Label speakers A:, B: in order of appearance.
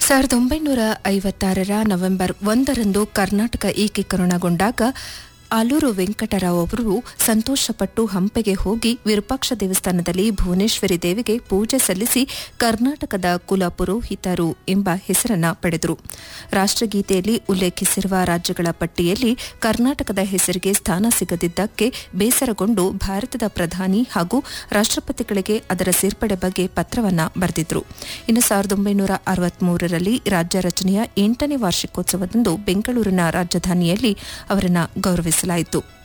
A: ಸಾವಿರದ ಒಂಬೈನೂರ ಐವತ್ತಾರರ ನವೆಂಬರ್ ಒಂದರಂದು ಕರ್ನಾಟಕ ಏಕೀಕರಣಗೊಂಡಾಗ ಆಲೂರು ವೆಂಕಟರಾವ್ ಅವರು ಸಂತೋಷಪಟ್ಟು ಹಂಪೆಗೆ ಹೋಗಿ ವಿರೂಪಾಕ್ಷ ದೇವಸ್ಥಾನದಲ್ಲಿ ಭುವನೇಶ್ವರಿ ದೇವಿಗೆ ಪೂಜೆ ಸಲ್ಲಿಸಿ ಕರ್ನಾಟಕದ ಕುಲ ಪುರೋಹಿತರು ಎಂಬ ಹೆಸರನ್ನ ಪಡೆದರು ರಾಷ್ಟ್ರಗೀತೆಯಲ್ಲಿ ಉಲ್ಲೇಖಿಸಿರುವ ರಾಜ್ಯಗಳ ಪಟ್ಟಿಯಲ್ಲಿ ಕರ್ನಾಟಕದ ಹೆಸರಿಗೆ ಸ್ಥಾನ ಸಿಗದಿದ್ದಕ್ಕೆ ಬೇಸರಗೊಂಡು ಭಾರತದ ಪ್ರಧಾನಿ ಹಾಗೂ ರಾಷ್ಟ್ರಪತಿಗಳಿಗೆ ಅದರ ಸೇರ್ಪಡೆ ಬಗ್ಗೆ ಪತ್ರವನ್ನ ಬರೆದಿದ್ರು ಇನ್ನು ಸಾವಿರದ ಒಂಬೈನೂರ ಅರವತ್ಮೂರರಲ್ಲಿ ರಾಜ್ಯ ರಚನೆಯ ಎಂಟನೇ ವಾರ್ಷಿಕೋತ್ಸವದಂದು ಬೆಂಗಳೂರಿನ ರಾಜಧಾನಿಯಲ್ಲಿ ಅವರನ್ನ ಗೌರವಿಸಲಾಯಿತು